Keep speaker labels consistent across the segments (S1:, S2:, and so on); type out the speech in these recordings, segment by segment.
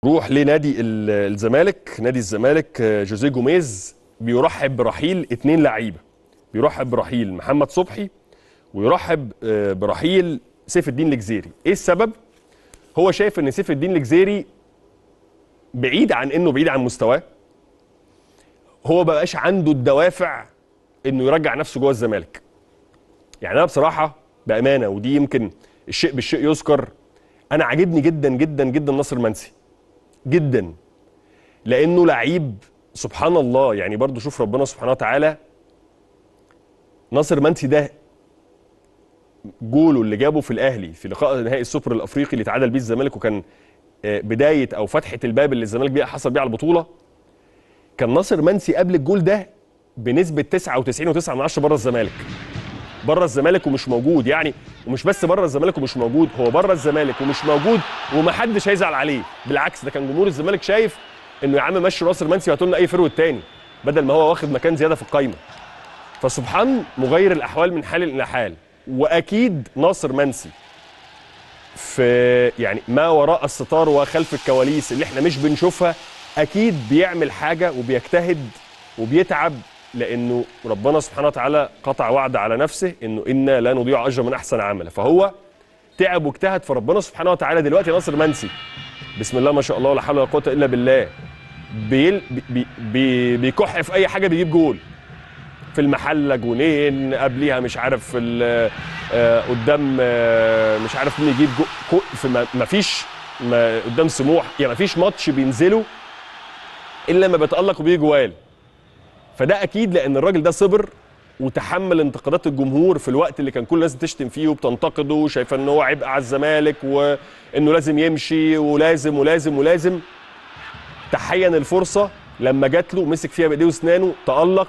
S1: روح لنادي ال- الزمالك نادي الزمالك آه، جوزيه جوميز بيرحب برحيل اتنين لعيبه بيرحب برحيل محمد صبحي ويرحب آه، برحيل سيف الدين الجزيري ايه السبب هو شايف ان سيف الدين الجزيري بعيد عن انه بعيد عن مستواه هو بقاش عنده الدوافع انه يرجع نفسه جوه الزمالك يعني انا بصراحه بامانه ودي يمكن الشيء بالشيء يذكر انا عاجبني جدا جدا جدا ناصر منسي جدا لانه لعيب سبحان الله يعني برضو شوف ربنا سبحانه وتعالى ناصر منسي ده جوله اللي جابه في الاهلي في لقاء نهائي السوبر الافريقي اللي تعادل بيه الزمالك وكان آه، بدايه او فتحه الباب اللي الزمالك بيها حصل بيه على البطوله كان ناصر منسي قبل الجول ده بنسبه 99.9 بره الزمالك بره الزمالك ومش موجود يعني ومش بس بره الزمالك ومش موجود هو بره الزمالك ومش موجود ومحدش هيزعل عليه بالعكس ده كان جمهور الزمالك شايف انه يا عم مشي ناصر منسي وهاتوا لنا اي فروت تاني بدل ما هو واخد مكان زياده في القايمه فسبحان مغير الاحوال من حال الى حال واكيد ناصر منسي في يعني ما وراء الستار وخلف الكواليس اللي احنا مش بنشوفها اكيد بيعمل حاجه وبيجتهد وبيتعب لانه ربنا سبحانه وتعالى قطع وعد على نفسه انه انا لا نضيع اجر من احسن عملا فهو تعب واجتهد فربنا سبحانه وتعالى دلوقتي ناصر منسي بسم الله ما شاء الله ولا حول ولا قوه الا بالله بيل بي بي بيكح في اي حاجه بيجيب جول في المحله جونين قبليها مش عارف في ال- آه، قدام آه، مش عارف مين يجيب جو كو- في ما- ما فيش ما قدام سموح يعني ما فيش ماتش بينزله الا لما بيتالق وبيجي جوال فده اكيد لان الراجل ده صبر وتحمل انتقادات الجمهور في الوقت اللي كان كل الناس بتشتم فيه وبتنتقده وشايفه ان هو عبء على الزمالك وانه لازم يمشي ولازم ولازم ولازم تحين الفرصه لما جات له مسك فيها بايديه واسنانه تالق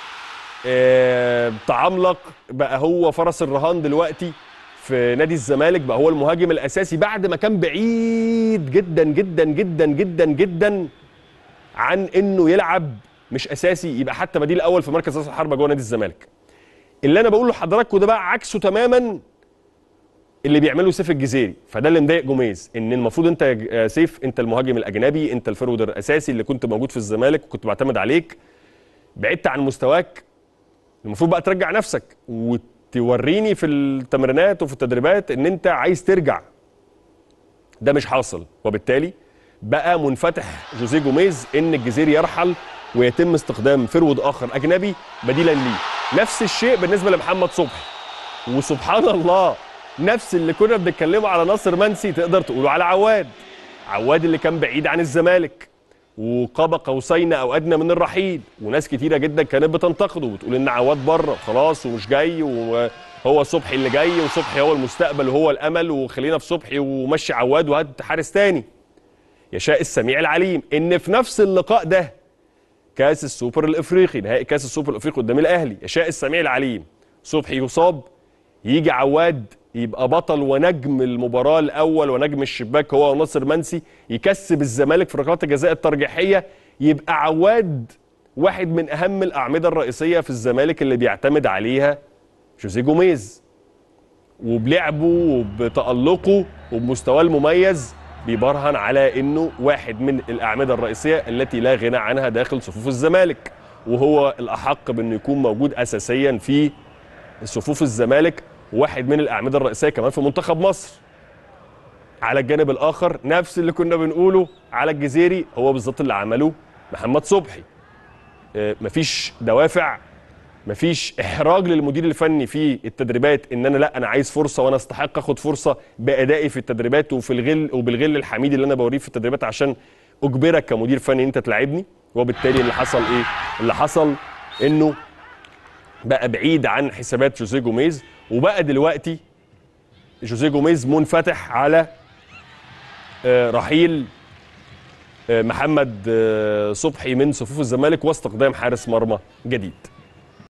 S1: آه، تعملق بقى هو فرس الرهان دلوقتي في نادي الزمالك بقى هو المهاجم الاساسي بعد ما كان بعيد جدا جدا جدا جدا جدا عن انه يلعب مش اساسي يبقى حتى بديل اول في مركز راس الحربه جوه نادي الزمالك اللي انا بقوله لحضراتكم ده بقى عكسه تماما اللي بيعمله سيف الجزيري فده اللي مضايق جوميز ان المفروض انت يا آه، سيف انت المهاجم الاجنبي انت الفرود الاساسي اللي كنت موجود في الزمالك وكنت بعتمد عليك بعدت عن مستواك المفروض بقى ترجع نفسك وتوريني في التمرينات وفي التدريبات ان انت عايز ترجع ده مش حاصل وبالتالي بقى منفتح جوزيه جوميز ان الجزيري يرحل ويتم استخدام فرود اخر اجنبي بديلا ليه نفس الشيء بالنسبه لمحمد صبحي وسبحان الله نفس اللي كنا بنتكلمه على ناصر منسي تقدر تقوله على عواد عواد اللي كان بعيد عن الزمالك وقاب قوسين او ادنى من الرحيل وناس كتيره جدا كانت بتنتقده وتقول ان عواد بره خلاص ومش جاي وهو صبحي اللي جاي وصبحي هو المستقبل وهو الامل وخلينا في صبحي ومشي عواد وهات حارس تاني يشاء السميع العليم ان في نفس اللقاء ده كاس السوبر الافريقي نهائي كاس السوبر الافريقي قدام الاهلي يشاء السميع العليم صبحي يصاب يجي عواد يبقى بطل ونجم المباراه الاول ونجم الشباك هو ناصر منسي يكسب الزمالك في ركلات الجزاء الترجيحيه يبقى عواد واحد من اهم الاعمده الرئيسيه في الزمالك اللي بيعتمد عليها جوزيه جوميز وبلعبه وبتألقه وبمستواه المميز بيبرهن على انه واحد من الاعمده الرئيسيه التي لا غنى عنها داخل صفوف الزمالك وهو الاحق بانه يكون موجود اساسيا في صفوف الزمالك واحد من الاعمده الرئيسيه كمان في منتخب مصر على الجانب الاخر نفس اللي كنا بنقوله على الجزيري هو بالظبط اللي عمله محمد صبحي آه، مفيش دوافع مفيش احراج للمدير الفني في التدريبات ان انا لا انا عايز فرصه وانا استحق اخد فرصه بادائي في التدريبات وفي الغل وبالغل الحميد اللي انا بوريه في التدريبات عشان اجبرك كمدير فني ان انت تلعبني وبالتالي اللي حصل ايه اللي حصل انه بقى بعيد عن حسابات جوزيه جوميز وبقى دلوقتي جوزيه جوميز منفتح على آه، رحيل آه، محمد آه، صبحي من صفوف الزمالك واستخدام حارس مرمى جديد